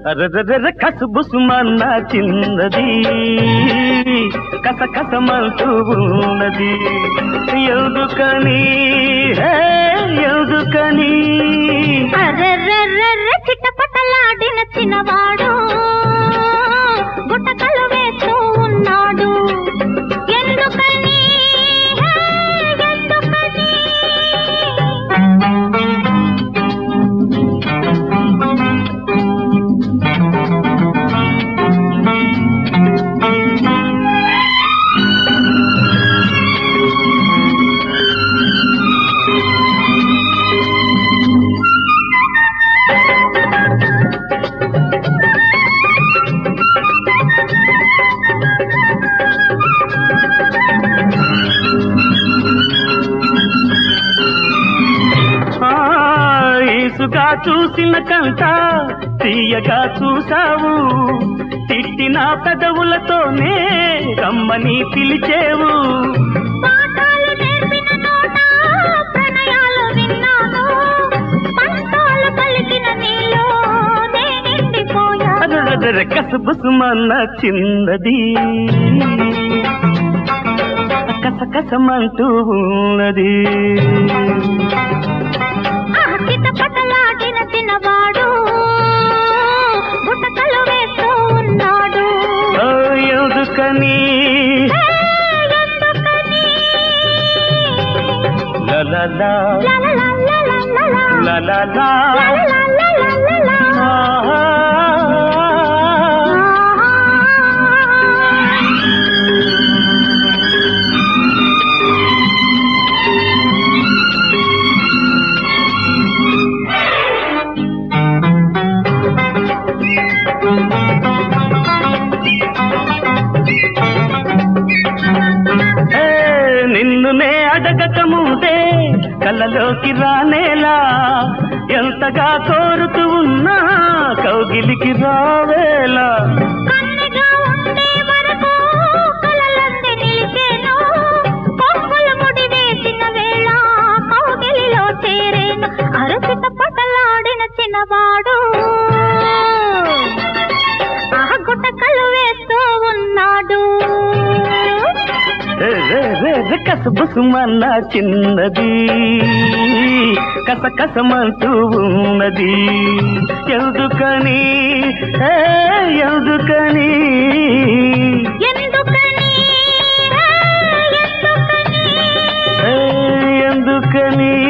అరరర కసుబుసుమన్న చిన్నది కస కసమంటూ ఉన్నది ఎందుకని హే, ఎందుకని అర్రర్రర్రర్ర చిట్టపటలాడిన చిన్నవాడు గుట్టకలు వేస్తూ ఉన్నాడు ఎందుకని హే, ఎందుకని ఆ, ఈసుగా చూసిన కంట తీయగా చూసావు తిట్టిన పెదవులతోనే రమ్మని పిలిచేవు పాఠాలు నేర్పిన నోట ప్రణయాలు విన్నాను పంతాలు పలికిన నీలో నే నిండిపోయాను అరరర కసబుసుమన్న చిన్నది కసకసమంటూ ఉన్నది చిట్టపటలాడిన చిన్నవాడు గుట్టకలు వేస్తూ ఉన్నాడు ఓ, ఎందుకని హే, ఎందుకని లలలా, లలలలలలలా, లలలా, లలలలలలలా. ఆహా. ఏ, నిన్ను నే అడగక ముందే కళ్ళలోకి రానేలా ఎంతగా కోరుతూ ఉన్నా కౌగిలికి రావేలా కన్నెగా ఉండే వరకు కలలన్నీ నిలిచేను. కొప్పులు ముడి వేసిన వేళ కౌగిలిలో చేరేను. అరచిత పటలాడిన చిన్నవాడు ఆ గుట్టకలు వేస్తూ ఉన్నాడు రే, రే, రే, రే, కసబుసుమన్న చిన్నది కసకసమంటూ ఉన్నది ఎందుకని ఏ, ఎందుకని ఎందుకని ఆ, ఎందుకని ఏ, ఎందుకని